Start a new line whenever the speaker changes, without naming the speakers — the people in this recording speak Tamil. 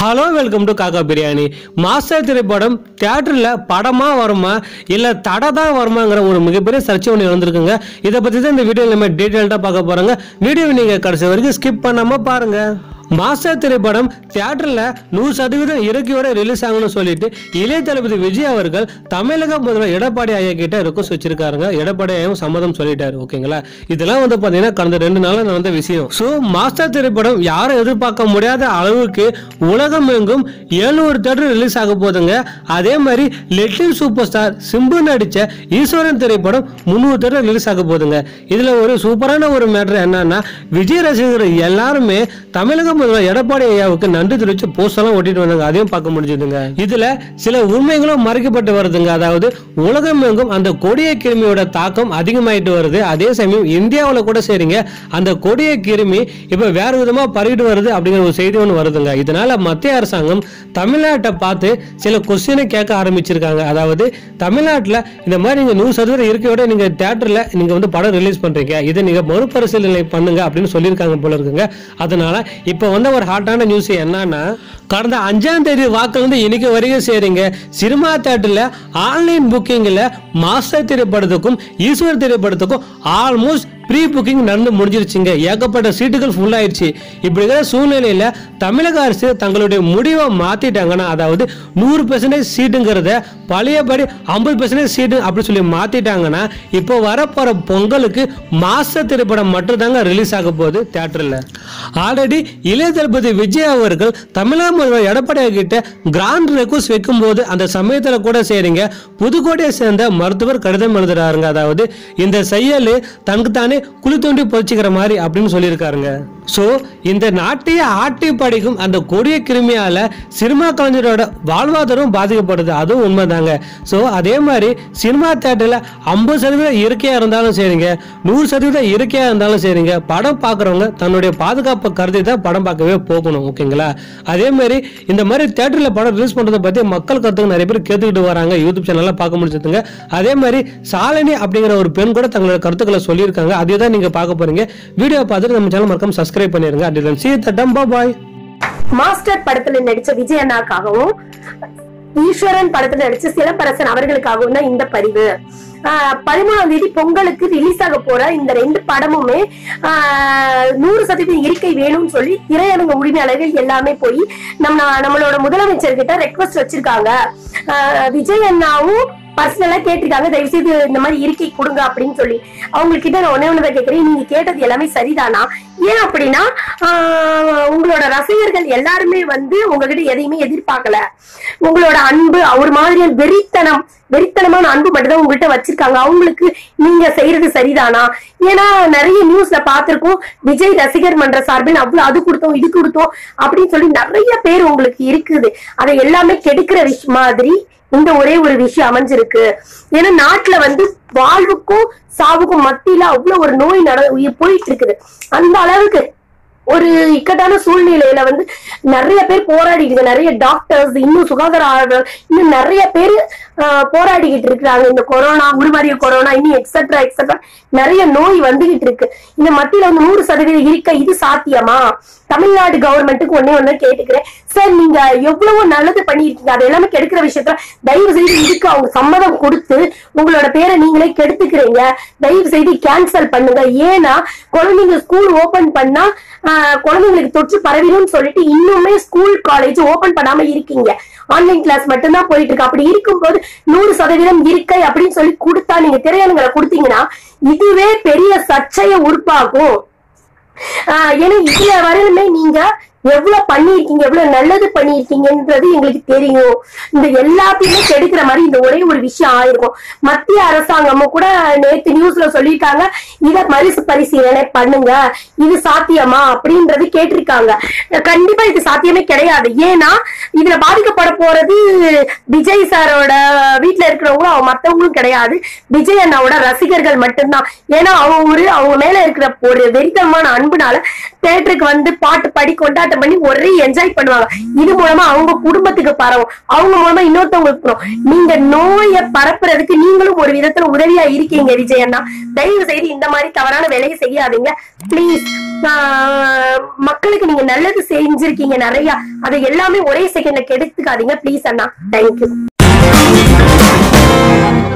ஹலோ வெல்கம் டு காக்கா பிரியாணி மாஸ்டர் திரைப்படம் தியேட்டரில் படமாக வருமா இல்லை தடை தான் வருமாங்கிற ஒரு மிகப்பெரிய சர்ச்சை ஒன்று வந்திருக்குங்க இதை பற்றி தான் இந்த வீடியோ நம்ம டீட்டெயில்டாக பார்க்க போகிறோங்க வீடியோவை நீங்கள் கடைசி வரைக்கும் ஸ்கிப் பண்ணாமல் பாருங்கள் மாஸ்டர் திரைப்படம் தியேட்டரில் நூறு சதவீதம் இறக்கியோட ரிலீஸ் ஆகணும்னு சொல்லிட்டு இளைய தளபதி விஜய் அவர்கள் தமிழக முதல்வர் எடப்பாடி ஐயா கிட்ட ரிக்வஸ்ட் வச்சிருக்காருங்க எடப்பாடி ஐயாவும் சம்மதம் சொல்லிட்டாரு ஓகேங்களா இதெல்லாம் வந்து பார்த்தீங்கன்னா கடந்த ரெண்டு நாளாக நடந்த விஷயம் ஸோ மாஸ்டர் திரைப்படம் யாரும் எதிர்பார்க்க முடியாத அளவுக்கு உலகம் எங்கும் எழுநூறு தேட்டர் ரிலீஸ் ஆக போதுங்க அதே மாதிரி லிட்டில் சூப்பர் ஸ்டார் சிம்பு நடிச்ச ஈஸ்வரன் திரைப்படம் முந்நூறு தேட்டர் ரிலீஸ் ஆக போதுங்க இதுல ஒரு சூப்பரான ஒரு மேட்ரு என்னன்னா விஜய் ரசிகர் எல்லாருமே தமிழக முதல்வர் எடப்பாடி ஐயாவுக்கு நன்றி தெரிவிச்சு போஸ்ட் எல்லாம் ஒட்டிட்டு வந்தாங்க அதையும் பார்க்க முடிஞ்சதுங்க இதுல சில உண்மைகளும் மறைக்கப்பட்டு வருதுங்க அதாவது உலகம் எங்கும் அந்த கொடிய கிருமியோட தாக்கம் அதிகமாயிட்டு வருது அதே சமயம் இந்தியாவுல கூட சரிங்க அந்த கொடிய கிருமி இப்ப வேற விதமா பரவிட்டு வருது அப்படிங்கிற ஒரு செய்தி ஒன்று வருதுங்க இதனால மத்திய அரசாங்கம் தமிழ்நாட்டை பார்த்து சில கொஸ்டினை கேட்க ஆரம்பிச்சிருக்காங்க அதாவது தமிழ்நாட்டில் இந்த மாதிரி நீங்க நூறு சதவீதம் இருக்கையோட நீங்க தியேட்டர்ல நீங்க வந்து படம் ரிலீஸ் பண்றீங்க இதை நீங்க மறுபரிசீலனை பண்ணுங்க அப்படின்னு சொல்லியிருக்காங்க போல இருக்குங்க அதனால இப்போ வந்த ஒரு ஹாட்டான நியூஸ் என்னன்னா கடந்த அஞ்சாம் தேதி வாக்குல இருந்து இன்னைக்கு வரைக்கும் சரிங்க சினிமா தேட்டர்ல ஆன்லைன் புக்கிங்ல மாஸ்டர் திரைப்படத்துக்கும் ஈஸ்வர் திரைப்படத்துக்கும் ஆல்மோஸ்ட் ப்ரீ புக்கிங் நடந்து முடிஞ்சிருச்சுங்க ஏகப்பட்ட சீட்டுகள் ஃபுல் ஆயிடுச்சு இப்படி இருக்கிற சூழ்நிலையில தமிழக அரசு தங்களுடைய முடிவை மாத்திட்டாங்கன்னா அதாவது நூறு பெர்சன்டேஜ் சீட்டுங்கிறத பழையபடி ஐம்பது பெர்சன்டேஜ் சீட்டு அப்படி சொல்லி மாத்திட்டாங்கன்னா இப்போ வரப்போற பொங்கலுக்கு மாஸ்டர் திரைப்படம் மட்டும் தாங்க ரிலீஸ் ஆக போகுது தியேட்டர்ல ஆல்ரெடி இளைய தளபதி விஜய் அவர்கள் தமிழக முதல்வர் எடப்பாடி கிட்ட கிராண்ட் ரெக்வஸ்ட் வைக்கும்போது அந்த சமயத்துல கூட சரிங்க புதுக்கோட்டையை சேர்ந்த மருத்துவர் கடிதம் எழுதுறாருங்க அதாவது இந்த செயல் தனக்கு தானே குழி தோண்டி பொதிச்சுக்கிற மாதிரி அப்படின்னு சொல்லியிருக்காருங்க ஸோ இந்த நாட்டையே ஆட்டி படிக்கும் அந்த கொடிய கிருமியால சினிமா கலைஞரோட வாழ்வாதாரம் பாதிக்கப்படுது அதுவும் உண்மைதாங்க ஸோ அதே மாதிரி சினிமா தேட்டரில் ஐம்பது சதவீதம் இயற்கையாக இருந்தாலும் சரிங்க நூறு சதவீதம் இயற்கையாக இருந்தாலும் சரிங்க படம் பார்க்குறவங்க தன்னுடைய பாதுகாப்பை கருதி தான் படம் பார்க்கவே போகணும் ஓகேங்களா அதே மாதிரி இந்த மாதிரி தேட்டரில் படம் ரிலீஸ் பண்ணுறதை பற்றி மக்கள் கருத்துக்கு நிறைய பேர் கேட்டுக்கிட்டு வராங்க யூடியூப் சேனலில் பார்க்க முடிச்சதுங்க அதே மாதிரி சாலினி அப்படிங்கிற ஒரு பெண் கூட தங்களோட கருத்துக்களை சொல்லியிருக்காங்க அதே தான் நீங்கள் பார்க்க போறீங்க வீடியோ பார்த்துட்டு நம்ம சேனல் மறக்காம சப்ஸ்கிரைப் பண்ணிருங்க அண்ட் சி தட்டம் பாய்
மாஸ்டர் படத்துல நடிச்ச விஜய் அண்ணாக்காகவும் ஈஸ்வரன் படத்துல நடிச்ச சிலம்பரசன் அவர்களுக்காகவும் தான் இந்த பதிவு ஆஹ் பதிமூணாம் தேதி பொங்கலுக்கு ரிலீஸ் ஆக போற இந்த ரெண்டு படமுமே ஆஹ் நூறு சதவீதம் இருக்கை வேணும்னு சொல்லி திரையரங்க உரிமையாளர்கள் எல்லாமே போய் நம்ம நம்மளோட முதலமைச்சர் கிட்ட ரெக்வஸ்ட் வச்சிருக்காங்க ஆஹ் விஜய் அண்ணாவும் பர்சனலா கேட்டிருக்காங்க தயவு செய்து இந்த மாதிரி இருக்கை கொடுங்க அப்படின்னு சொல்லி அவங்க கிட்ட நான் ஒன்னே ஒண்ணுதான் கேட்கிறேன் நீங்க கேட்டது எல்லாமே சரிதானா ஏன் அப்படின்னா ஆஹ் உங்களோட ரசிகர்கள் எல்லாருமே வந்து உங்ககிட்ட எதையுமே எதிர்பார்க்கல உங்களோட அன்பு அவர் மாதிரியான வெறித்தனம் வெறித்தனமான அன்பு மட்டும் தான் உங்ககிட்ட வச்சிருக்காங்க அவங்களுக்கு நீங்க செய்யறது சரிதானா ஏன்னா நிறைய நியூஸ்ல பார்த்திருக்கோம் விஜய் ரசிகர் மன்ற சார்பில் அவ்வளவு அது கொடுத்தோம் இது கொடுத்தோம் அப்படின்னு சொல்லி நிறைய பேர் உங்களுக்கு இருக்குது அதை எல்லாமே கெடுக்கிற விஷ் மாதிரி இந்த ஒரே ஒரு விஷயம் அமைஞ்சிருக்கு ஏன்னா நாட்டுல வந்து வாழ்வுக்கும் சாவுக்கும் மத்தியில அவ்வளவு ஒரு நோய் நட போயிட்டு இருக்குது அந்த அளவுக்கு ஒரு இக்கட்டான சூழ்நிலையில வந்து நிறைய பேர் போராடிட்டு நிறைய டாக்டர்ஸ் இன்னும் சுகாதார ஆர்வலர் இன்னும் நிறைய பேர் போராடிக்கிட்டு இருக்கிறாங்க இந்த கொரோனா உருமாறிய கொரோனா இன்னும் எக்ஸட்ரா எக்ஸட்ரா நிறைய நோய் வந்துகிட்டு இருக்கு இந்த மத்தியில வந்து நூறு சதவீதம் இருக்க இது சாத்தியமா தமிழ்நாடு கவர்மெண்ட்டுக்கு ஒன்னே ஒண்ணு கேட்டுக்கிறேன் சார் நீங்க எவ்வளவோ நல்லது பண்ணிருக்கீங்க அது எல்லாமே கெடுக்கிற விஷயத்துல தயவு செய்து இதுக்கு அவங்க சம்மதம் கொடுத்து உங்களோட பேரை நீங்களே கெடுத்துக்கிறீங்க தயவு செய்து கேன்சல் பண்ணுங்க ஏன்னா குழந்தைங்க ஸ்கூல் ஓபன் பண்ணா ஆஹ், குழந்தைங்களுக்கு தொற்று பரவிடும்னு சொல்லிட்டு இன்னுமே ஸ்கூல் காலேஜ் ஓபன் பண்ணாம இருக்கீங்க ஆன்லைன் கிளாஸ் மட்டும்தான் போயிட்டு இருக்கு அப்படி இருக்கும்போது நூறு சதவீதம் இருக்கை அப்படின்னு சொல்லி கொடுத்தா நீங்க திரையரங்களை கொடுத்தீங்கன்னா இதுவே பெரிய சர்ச்சையை உருப்பாகும் ஆஹ் ஏன்னா இதுல வரலுமே நீங்க எவ்வளவு பண்ணிருக்கீங்க எவ்வளவு நல்லது பண்ணிருக்கீங்கன்றது எங்களுக்கு தெரியும் இந்த எல்லாத்தையுமே கெடுக்கிற மாதிரி இந்த ஒரே ஒரு விஷயம் ஆயிருக்கும் மத்திய அரசாங்கமும் கூட நேத்து நியூஸ்ல சொல்லியிருக்காங்க இத மறுசு பரிசீலனை பண்ணுங்க இது சாத்தியமா அப்படின்றது கேட்டிருக்காங்க கண்டிப்பா இது சாத்தியமே கிடையாது ஏன்னா இதுல பாதிக்கப்பட போறது விஜய் சாரோட வீட்டுல இருக்கிறவங்களும் அவங்க மத்தவங்களும் கிடையாது விஜய் அண்ணாவோட ரசிகர்கள் மட்டும்தான் ஏன்னா அவங்க ஒரு அவங்க மேல இருக்கிற ஒரு வெறித்தனமான அன்புனால தேட்டருக்கு வந்து பாட்டு பாடி கொண்டாட்டம் பண்ணி ஒரே என்ஜாய் பண்ணுவாங்க இது மூலமா அவங்க குடும்பத்துக்கு பரவும் அவங்க மூலமா இன்னொருத்தவங்களுக்கு பரவும் நீங்க நோயை பரப்புறதுக்கு நீங்களும் ஒரு விதத்துல உதவியா இருக்கீங்க விஜய் அண்ணா தயவு செய்து இந்த மாதிரி தவறான வேலையை செய்யாதீங்க ப்ளீஸ் மக்களுக்கு நீங்க நல்லது செஞ்சிருக்கீங்க நிறைய அதை எல்லாமே ஒரே செகண்ட்ல கெடுத்துக்காதீங்க ப்ளீஸ் அண்ணா தேங்க்யூ